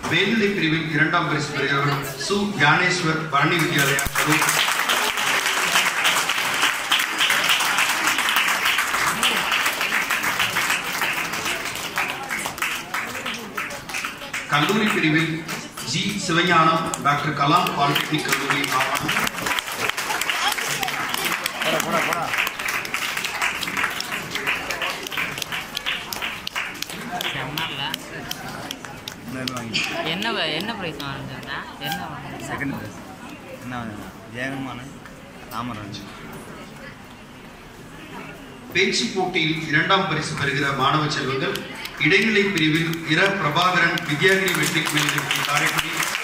மேல்நிலை பிரிவில் இரண்டாம் பரிசு பெறுகிறவர் சு ஞானேஸ்வர் பரணி வித்யாலயா கரூர் கல்லூரி பிரிவில் G Sivagnanam doctor Kalam polytechnic கல்லூரி ஆவணம் செம்மல்ல இன்னொரு வாங்கி என்ன வ- என்ன ப்ரைஸ் வாங்கினா என்ன வாங்கினா செகண்ட் ப்ரைஸ் என்ன ஜெயகமான ராமராஜ் பேச்சு போட்டியில் இரண்டாம் பரிசு பெறுகிற மாணவ செல்வங்கள் இடைநிலை பிரிவில் இர பிரபாகரன் வித்யாகிரி மெட்ரிக் மேல்நிலைப்பள்ளி காரைக்குடி